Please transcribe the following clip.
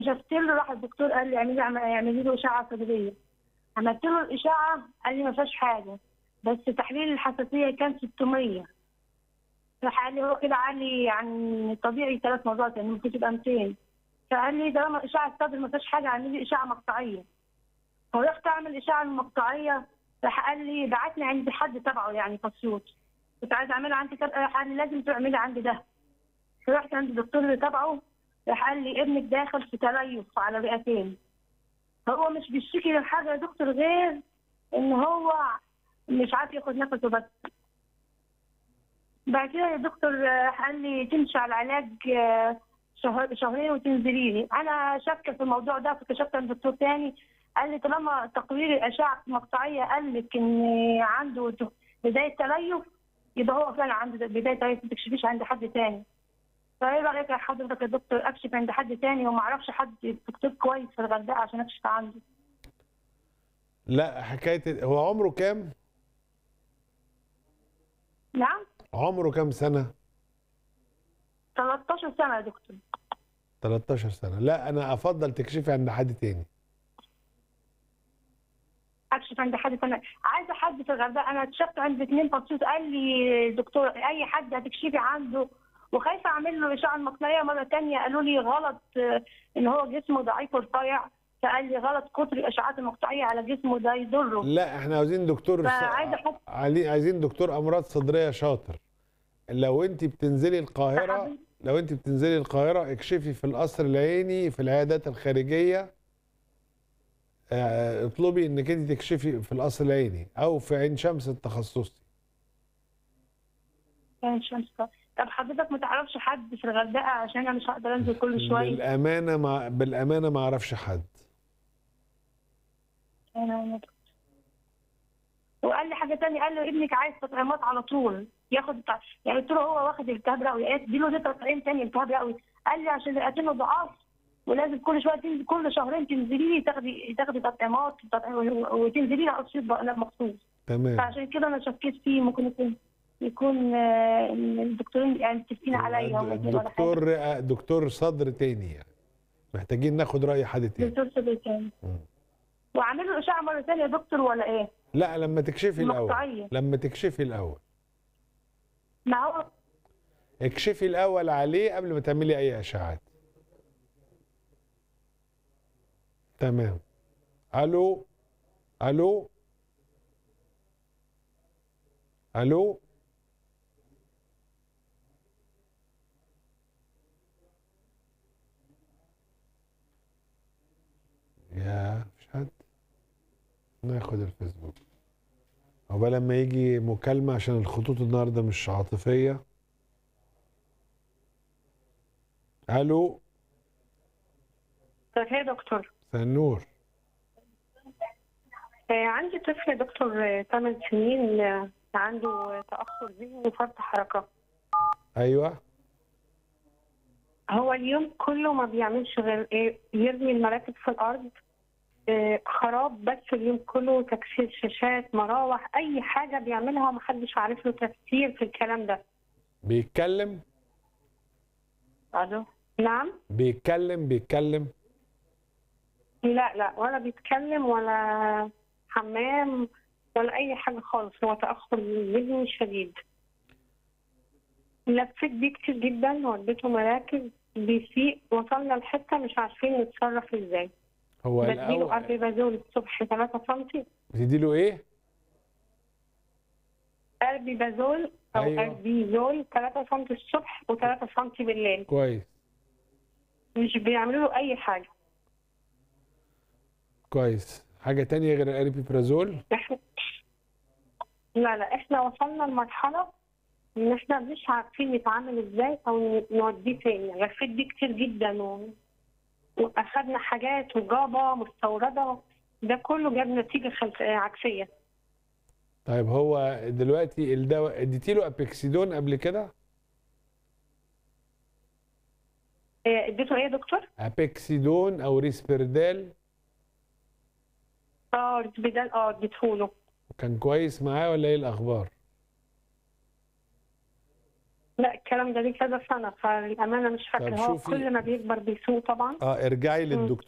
شفت له راح الدكتور قال لي اعملي اعملي له اشعه صدريه عملت له الاشعه قال لي ما فيهاش حاجه بس تحليل الحساسيه كان 600 راح قال لي هو كده عالي عن طبيعي ثلاث مرات يعني ممكن تبقى 200 فقال لي طالما اشعه الصدر ما فيهاش حاجه اعملي اشعه مقطعيه فرحت اعمل اشعه المقطعيه راح قال لي بعتني عند حد تبعه يعني فسيوط كنت عايزه اعملها عندي كده راح قال لي لازم تعملي عندي ده فرحت عند الدكتور اللي تبعه راح قال لي ابنك داخل في تليف على رئتين هو مش بيشتكي من حاجه يا دكتور غير ان هو مش عارف ياخد نفسه بس بعد كده يا دكتور راح قال لي تمشي على العلاج آه، شهر شهرين وتنزلي لي انا شاكه في الموضوع ده فكشفت عند دكتور تاني قال لي طالما تقرير الاشعه المقطعيه قال لك ان عنده ت- بدايه تليف يبقى هو فعلا عنده بدايه تليف ما تكشفيش عند حد تاني فايه رايك يا حضرتك يا دكتور اكشف عند حد تاني وما اعرفش حد دكتور كويس في الغردقه عشان اكشف عنده لا حكايه هو عمره كام نعم عمره كام سنه 13 سنه يا دكتور 13 سنه لا انا افضل تكشفي عند حد تاني اكشف عند حد تاني عايزه حد في الغردقه انا اكتشفت عند اثنين فصوص قال لي دكتور اي حد هتكشفي عنده وخايفه اعمل له الاشعه المقنعيه مره تانية قالوا لي غلط آه، ان هو جسمه ضعيف ورفيع فقال لي غلط كتر الاشعاعات المقطعيه على جسمه ده يضره لا احنا عاوزين دكتور فعايزة حد- عايزين عايزين دكتور امراض صدريه شاطر لو انت بتنزلي القاهره حبيبي. لو انت بتنزلي القاهره اكشفي في القصر العيني في العيادات الخارجيه آه، اطلبي انك انت تكشفي في القصر العيني او في عين شمس التخصصي عين شمس طب حضرتك ما تعرفش حد في الغردقه عشان انا مش هقدر انزل كل شويه بالامانه ما بالامانه ما اعرفش حد أنا- وقال لي حاجه تانية قال له ابنك عايز تطعيمات على طول ياخد تع- يعني قلت له هو واخد التهاب رئوي ادي له ده تطعيم تاني التهاب رئوي قال لي عشان رئتينه ضعاف ولازم كل شويه تنزل كل شهرين تنزلي لي تاخدي تاخدي تطعيمات وتطعيم- وتنزلي لي على الصيف بقى مخصوص تمام فعشان كده انا شكيت فيه ممكن يكون يكون آه، إن الدكتورين يعني متفقين عليا هم اتنين ولا حاجة. دكتور رئة- دكتور صدر تاني يعني محتاجين ناخد راي حد تاني دكتور صدر تاني مم. وعامل له اشعه مره ثانيه يا دكتور ولا ايه؟ لا لما تكشفي الاول مقطعية. لما تكشفي الاول ما هو اكشفي الاول عليه قبل ما تعملي اي اشعاعات تمام الو الو الو يا مش حد ناخد الفيسبوك عقبال لما يجي مكالمة عشان الخطوط النهاردة مش عاطفية الو طيب يا دكتور مساء النور آه، عندي طفل يا دكتور 8 سنين آه، عنده تأخر ذهني وفرط حركة ايوه هو اليوم كله ما بيعملش غير إيه يرمي المراكب في الأرض آه، خراب بس اليوم كله تكسير شاشات مراوح أي حاجة بيعملها ومحدش عارف له تفسير في الكلام ده بيتكلم ألو نعم بيتكلم بيتكلم لا لا ولا بيتكلم ولا حمام ولا أي حاجة خالص هو تأخر ذهني شديد لفيت بيه كتير جدا وديته مراكز بيسيء وصلنا لحتة مش عارفين نتصرف ازاي هو بديله الاول اربيبازول الصبح 3 سم بتديله ايه اربيبازول او أيوة. اربيزول 3 سم الصبح و3 سم بالليل كويس مش بيعملوا له اي حاجة كويس حاجة تانية غير الاريبيبرازول احنا لا لا احنا وصلنا لمرحلة ان احنا مش عارفين نتعامل ازاي او نوديه فين لفيت بيه كتير جدا و... واخدنا حاجات وجابة مستوردة ده كله جاب نتيجة خلف... عكسية طيب هو دلوقتي الدواء اديتيله ابيكسيدون قبل كده إيه، اديته ايه يا دكتور؟ ابيكسيدون او ريسبردال اه بدال اه اديتهوله كان كويس معاه ولا ايه الاخبار لا الكلام ده ليه كذا سنه فالامانه مش فاكره طب هو شوفي- كل ما بيكبر بيسوق طبعا اه ارجعي للدكتور